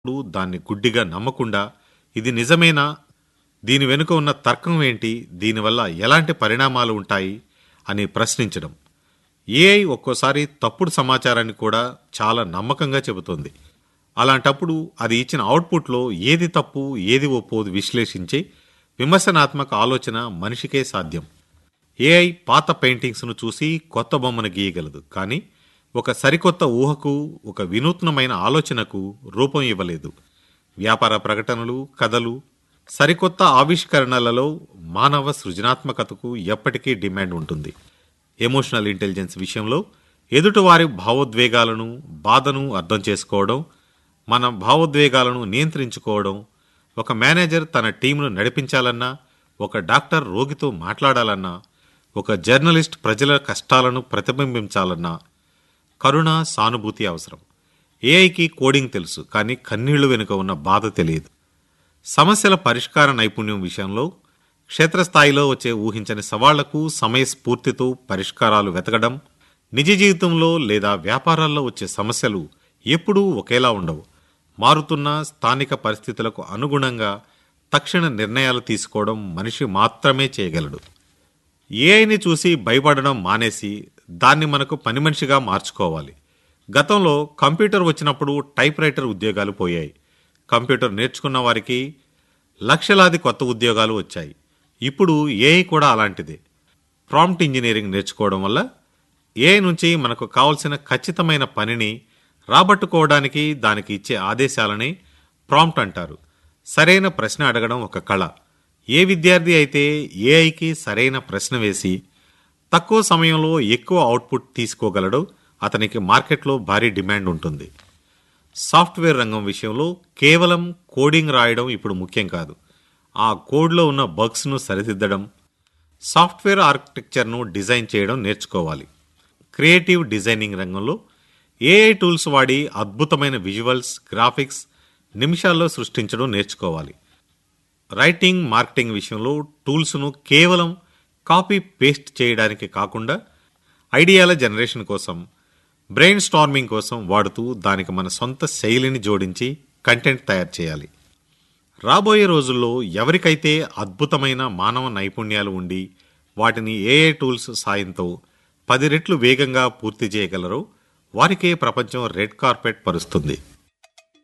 ఇప్పుడు దాన్ని గుడ్డిగా నమ్మకుండా ఇది నిజమేనా దీని వెనుక ఉన్న తర్కం ఏంటి దీనివల్ల ఎలాంటి పరిణామాలు ఉంటాయి అని ప్రశ్నించడం ఏఐ ఒక్కోసారి తప్పుడు సమాచారాన్ని కూడా చాలా నమ్మకంగా చెబుతుంది అలాంటప్పుడు అది ఇచ్చిన అవుట్పుట్లో ఏది తప్పు ఏది ఒప్పోదు విశ్లేషించే విమర్శనాత్మక ఆలోచన మనిషికే సాధ్యం ఏఐ పాత పెయింటింగ్స్ను చూసి కొత్త బొమ్మను గీయగలదు కానీ ఒక సరికొత్త ఊహకు ఒక వినూత్నమైన ఆలోచనకు రూపం ఇవ్వలేదు వ్యాపార ప్రకటనలు కథలు సరికొత్త ఆవిష్కరణలలో మానవ సృజనాత్మకతకు ఎప్పటికీ డిమాండ్ ఉంటుంది ఎమోషనల్ ఇంటెలిజెన్స్ విషయంలో ఎదుటివారి భావోద్వేగాలను బాధను అర్థం చేసుకోవడం మన భావోద్వేగాలను నియంత్రించుకోవడం ఒక మేనేజర్ తన టీంను నడిపించాలన్నా ఒక డాక్టర్ రోగితో మాట్లాడాలన్నా ఒక జర్నలిస్ట్ ప్రజల కష్టాలను ప్రతిబింబించాలన్నా కరుణ సానుభూతి అవసరం ఏఐకి కోడింగ్ తెలుసు కానీ కన్నీళ్లు వెనుక ఉన్న బాధ తెలియదు సమస్యల పరిష్కార నైపుణ్యం విషయంలో క్షేత్రస్థాయిలో వచ్చే ఊహించని సవాళ్లకు సమయస్ఫూర్తితో పరిష్కారాలు వెతకడం నిజ జీవితంలో లేదా వ్యాపారాల్లో వచ్చే సమస్యలు ఎప్పుడూ ఒకేలా ఉండవు మారుతున్న స్థానిక పరిస్థితులకు అనుగుణంగా తక్షణ నిర్ణయాలు తీసుకోవడం మనిషి మాత్రమే చేయగలడు ఏఐని చూసి భయపడడం మానేసి దాన్ని మనకు పని మనిషిగా మార్చుకోవాలి గతంలో కంప్యూటర్ వచ్చినప్పుడు టైప్ రైటర్ ఉద్యోగాలు పోయాయి కంప్యూటర్ నేర్చుకున్న వారికి లక్షలాది కొత్త ఉద్యోగాలు వచ్చాయి ఇప్పుడు ఏఐ కూడా అలాంటిదే ప్రాంప్ట్ ఇంజనీరింగ్ నేర్చుకోవడం వల్ల ఏఐ నుంచి మనకు కావలసిన ఖచ్చితమైన పనిని రాబట్టుకోవడానికి దానికి ఇచ్చే ఆదేశాలని ప్రాంప్ట్ అంటారు సరైన ప్రశ్న అడగడం ఒక కళ ఏ విద్యార్థి అయితే ఏఐకి సరైన ప్రశ్న వేసి తక్కువ సమయంలో ఎక్కువ అవుట్పుట్ తీసుకోగలడో అతనికి మార్కెట్లో భారీ డిమాండ్ ఉంటుంది సాఫ్ట్వేర్ రంగం విషయంలో కేవలం కోడింగ్ రాయడం ఇప్పుడు ముఖ్యం కాదు ఆ కోడ్లో ఉన్న బగ్స్ను సరిదిద్దడం సాఫ్ట్వేర్ ఆర్కిటెక్చర్ను డిజైన్ చేయడం నేర్చుకోవాలి క్రియేటివ్ డిజైనింగ్ రంగంలో ఏఐ టూల్స్ వాడి అద్భుతమైన విజువల్స్ గ్రాఫిక్స్ నిమిషాల్లో సృష్టించడం నేర్చుకోవాలి రైటింగ్ మార్కెటింగ్ విషయంలో టూల్స్ను కేవలం కాపీ పేస్ట్ చేయడానికి కాకుండా ఐడియాల జనరేషన్ కోసం బ్రెయిన్ స్టార్మింగ్ కోసం వాడుతూ దానికి మన సొంత శైలిని జోడించి కంటెంట్ తయారు చేయాలి రాబోయే రోజుల్లో ఎవరికైతే అద్భుతమైన మానవ నైపుణ్యాలు ఉండి వాటిని ఏఐ టూల్స్ సాయంతో పది రెట్లు వేగంగా పూర్తి చేయగలరో వారికే ప్రపంచం రెడ్ కార్పెట్ పరుస్తుంది